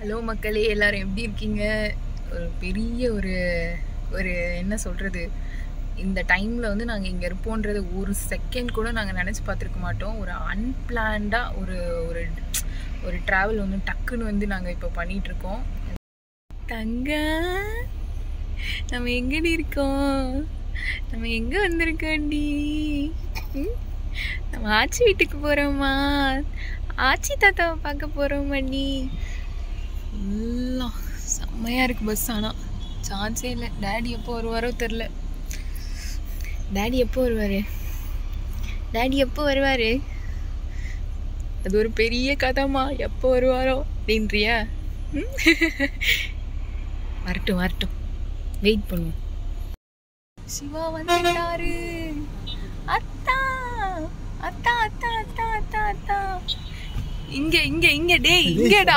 Hello மக்களே எல்லாரும் எப்படி இருக்கீங்க ஒரு பெரிய ஒரு ஒரு என்ன சொல்கிறது இந்த டைமில் வந்து நாங்கள் இங்கே இருப்போன்றது ஒரு செகண்ட் கூட நாங்கள் நினச்சி பார்த்துருக்க மாட்டோம் ஒரு அன்பிளான்டாக ஒரு ஒரு ஒரு ட்ராவல் வந்து டக்குன்னு வந்து நாங்கள் இப்போ பண்ணிகிட்ருக்கோம் தங்க நம்ம எங்கடி இருக்கோம் நம்ம எங்கே வந்திருக்கோண்டி ம்? நம்ம ஆச்சி வீட்டுக்கு போகிறோமா ஆச்சி தாத்தாவை பார்க்க போகிறோமாண்டி எல்லாம் செம்மையாக இருக்குது பஸ் ஆனால் சான்ஸே இல்லை டேடி எப்போ வருவாரோ தெரில டேடி எப்போ வருவார் டேடி எப்போ வருவார் அது ஒரு பெரிய கதைமா எப்போ வருவாரோ அப்படின்றியா ம்? வரட்டும் வரட்டும் வெயிட் பண்ணுவோம் சிவா வந்துட்டாரு அத்தா அத்தா அத்தா அத்தா அத்தா அத்தா இங்க இங்க இங்க டேய் இங்கடா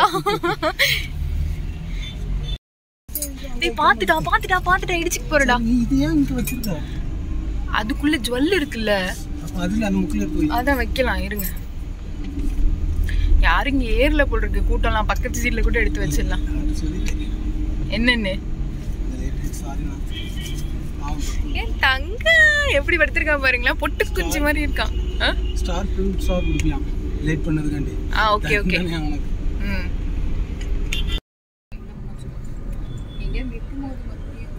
டேய் பாத்துடா பாத்துடா பாத்துடா இடிச்சுக்கு போறடா நீ இது ஏன் இங்க வச்சிருக்க அதுக்குள்ள ஜுவல் இருக்குல்ல அப்ப அதுல அந்த முக்கில போய் அதான் வைக்கலாம் இருங்க யாரும் இங்க ஏர்ல போல் இருக்கு கூட்டம்லாம் பக்கத்து சீட்ல கூட எடுத்து வச்சிடலாம் சொல்லி என்னன்னு சாரி நான் ஏன் தங்க எப்படி படுத்திருக்கான் பாருங்களேன் பொட்டு குஞ்சு மாதிரி இருக்கான் ஆ? ஸ்டார் ஃபிலிம் ஸ்டார் கொடுக்கலாம் லேட் பண்ணதுக்காண்டி ஆ ஓகே ஓகே தானே அவனுக்கு ம் எங்க நிற்கும்போது மறுபடியும்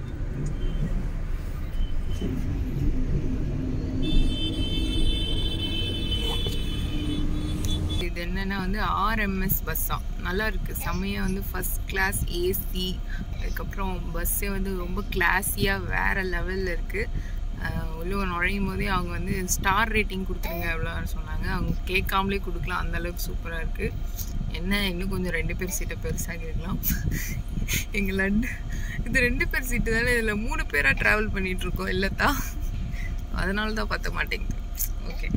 இது என்னன்னா வந்து ஆர்எம்எஸ் பஸ்ஸா நல்லா இருக்கு செம்மையா வந்து ஃபர்ஸ்ட் கிளாஸ் ஏசி அதுக்கப்புறம் பஸ்ஸே வந்து ரொம்ப கிளாஸியாக வேற லெவலில் இருக்கு அஹ் உள்ள நுழையும் போதே அவங்க வந்து ஸ்டார் ரேட்டிங் கொடுத்துருங்க எவ்வளோன்னு சொன்னாங்க அவங்க கேட்காமலே கொடுக்கலாம் அந்த அளவுக்கு சூப்பராக இருக்கு என்ன இன்னும் கொஞ்சம் ரெண்டு பேர் சீட்டை பெருசாகி இருக்கலாம் எங்கள் லட்டு இது ரெண்டு பேர் சீட்டு தானே இதில் மூணு பேராக ட்ராவல் பண்ணிட்டு இருக்கோம் இல்லத்தா அதனால தான் பத்த மாட்டேங்குது ஓகே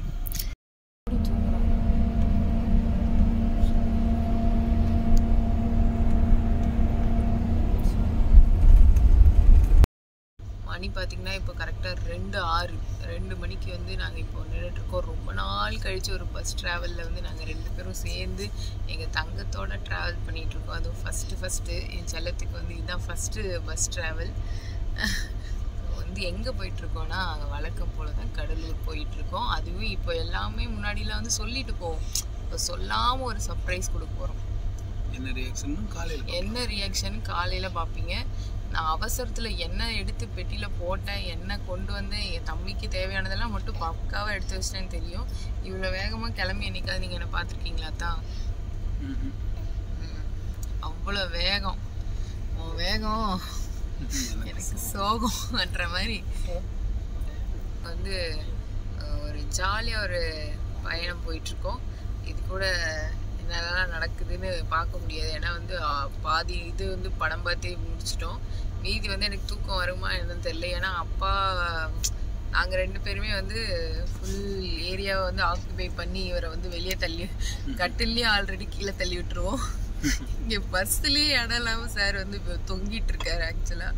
மணி பார்த்தீங்கன்னா இப்போ கரெக்டாக ரெண்டு ஆறு ரெண்டு மணிக்கு வந்து நாங்கள் இப்போ நின்றுட்டுருக்கோம் ரொம்ப நாள் கழித்து ஒரு பஸ் ட்ராவலில் வந்து நாங்கள் ரெண்டு பேரும் சேர்ந்து எங்கள் தங்கத்தோட ட்ராவல் பண்ணிகிட்ருக்கோம் அதுவும் ஃபஸ்ட்டு ஃபஸ்ட்டு என் செல்லத்துக்கு வந்து இதுதான் ஃபஸ்ட்டு பஸ் ட்ராவல் வந்து எங்கே போயிட்டுருக்கோன்னா வழக்கம் போல் தான் கடலூர் போயிட்டுருக்கோம் அதுவும் இப்போ எல்லாமே முன்னாடிலாம் வந்து சொல்லிட்டு போவோம் இப்போ சொல்லாமல் ஒரு சர்ப்ரைஸ் கொடுக்க போகிறோம் என்ன ரியாக்ஷன் காலையில் என்ன ரியாக்ஷன் காலையில் பார்ப்பீங்க நான் அவசரத்தில் என்ன எடுத்து பெட்டியில் போட்டேன் என்ன கொண்டு வந்தேன் என் தம்பிக்கு தேவையானதெல்லாம் மட்டும் பக்காவாக எடுத்து வச்சிட்டேன்னு தெரியும் இவ்வளோ வேகமாக கிளம்பி என்னைக்காவது நீங்கள் என்ன பார்த்துருக்கீங்களா தான் ம். அவ்வளோ வேகம் உன் வேகம் எனக்கு சோகம்ன்ற மாதிரி வந்து அஹ், ஒரு ஜாலியாக ஒரு பயணம் போயிட்டுருக்கோம் இது கூட என்னென்னலாம் நடக்குதுன்னு பார்க்க முடியாது ஏன்னா வந்து அஹ், பாதி இது வந்து படம் பார்த்தே முடிச்சிட்டோம் மீதி வந்து எனக்கு தூக்கம் வருமா என்னன்னு தெரியல ஏன்னா அப்பா நாங்கள் ரெண்டு பேருமே வந்து ஃபுல் ஏரியாவை வந்து ஆக்குபை பண்ணி இவரை வந்து வெளியே தள்ளி கட்டிலே ஆல்ரெடி கீழே தள்ளி விட்டுருவோம் இங்கே பஸ்ஸுலேயே இடம் இல்லாமல் சார் வந்து இப்போ தொங்கிட்டு இருக்காரு ஆக்சுவலாக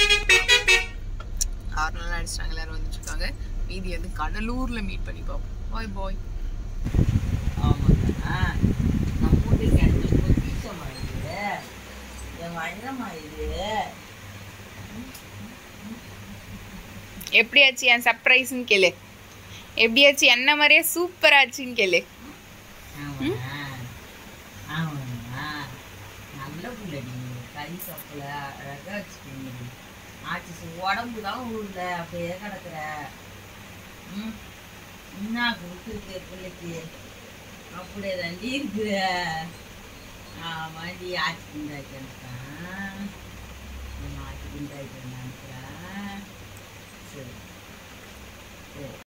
ஆறுநாள் அடிச்சிட்டாங்க எல்லாரும் வந்துட்டு இருக்காங்க மீதி வந்து கடலூர்ல மீட் பண்ணி பார்ப்போம் பாய் பாய் ஆமாங்க நம்ம வீட்டுக்கு கிடைச்ச பொக்கிஷமா இது என் வண்ணமா இது எப்படியாச்சு என் சர்ப்ரைஸ்னு கேளு எப்படியாச்சு என்ன மாதிரியே சூப்பராச்சுன்னு கேளு ஆமாண்ணா ஆமாண்ணா நல்ல புள்ளடி கை கப்பில் அழகாக வச்சுக்கோங்க ஆச்சு உடம்பு தான் உள்ள அப்படியே கிடக்குற ம் என்ன கொடுத்துருக்கு பிள்ளைக்கு அப்படியே தாண்டி இருக்கு ஆமாண்டி ஆச்சு குண்டாச்சு